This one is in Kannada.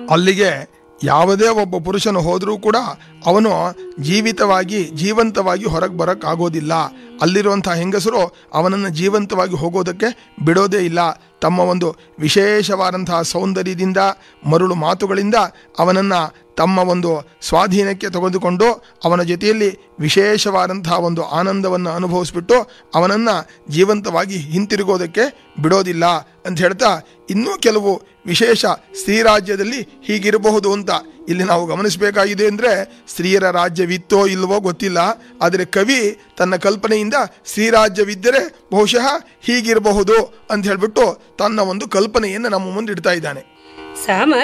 ಅಲ್ಲಿಗೆ ಯಾವುದೇ ಒಬ್ಬ ಪುರುಷನು ಹೋದರೂ ಕೂಡ ಅವನು ಜೀವಿತವಾಗಿ ಜೀವಂತವಾಗಿ ಹೊರಗೆ ಬರೋಕ್ಕಾಗೋದಿಲ್ಲ ಅಲ್ಲಿರುವಂಥ ಹೆಂಗಸರು ಅವನನ್ನು ಜೀವಂತವಾಗಿ ಹೋಗೋದಕ್ಕೆ ಬಿಡೋದೇ ಇಲ್ಲ ತಮ್ಮ ಒಂದು ವಿಶೇಷವಾದಂತಹ ಸೌಂದರ್ಯದಿಂದ ಮರುಳು ಮಾತುಗಳಿಂದ ಅವನನ್ನು ತಮ್ಮ ಒಂದು ಸ್ವಾಧೀನಕ್ಕೆ ತೆಗೆದುಕೊಂಡು ಅವನ ಜೊತೆಯಲ್ಲಿ ವಿಶೇಷವಾದಂತಹ ಒಂದು ಆನಂದವನ್ನು ಅನುಭವಿಸ್ಬಿಟ್ಟು ಅವನನ್ನು ಜೀವಂತವಾಗಿ ಹಿಂತಿರುಗೋದಕ್ಕೆ ಬಿಡೋದಿಲ್ಲ ಅಂತ ಹೇಳ್ತಾ ಇನ್ನೂ ಕೆಲವು ವಿಶೇಷ ಸ್ತ್ರೀ ರಾಜ್ಯದಲ್ಲಿ ಹೀಗಿರಬಹುದು ಅಂತ ಇಲ್ಲಿ ನಾವು ಗಮನಿಸಬೇಕಾಗಿದೆ ಅಂದರೆ ಸ್ತ್ರೀಯರ ರಾಜ್ಯವಿತ್ತೋ ಇಲ್ವೋ ಗೊತ್ತಿಲ್ಲ ಆದರೆ ಕವಿ ತನ್ನ ಕಲ್ಪನೆಯಿಂದ ಸ್ತ್ರೀ ರಾಜ್ಯವಿದ್ದರೆ ಬಹುಶಃ ಹೀಗಿರಬಹುದು ಅಂತ ಹೇಳ್ಬಿಟ್ಟು ತನ್ನ ಒಂದು ಕಲ್ಪನೆಯನ್ನು ನಮ್ಮ ಮುಂದೆ ಇಡ್ತಾ ಇದ್ದಾನೆ ಸಮ